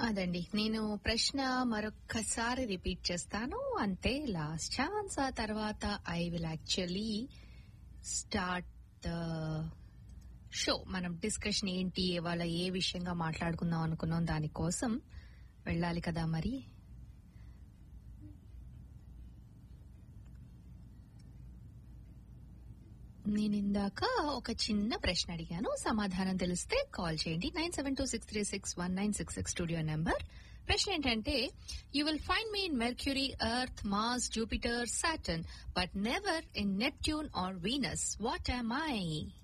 అదండి నేను ప్రశ్న మరొక్కసారి రిపీట్ చేస్తాను అంతే లాస్ట్ ఛాన్స్ ఆ తర్వాత I will actually start the show మనం డిస్కషన్ ఏంటి ఇవాళ ఏ విషయంగా మాట్లాడుకుందాం అనుకున్నాం దానికోసం వెళ్ళాలి కదా మరి నేను ఇందాక ఒక చిన్న ప్రశ్న అడిగాను సమాధానం తెలిస్తే కాల్ చేయండి nine seven two six three six one nine six six studio number ప్రశ్న ఏంటంటే you will find me in Mercury Earth Mars Jupiter Saturn but never in Neptune or Venus what am I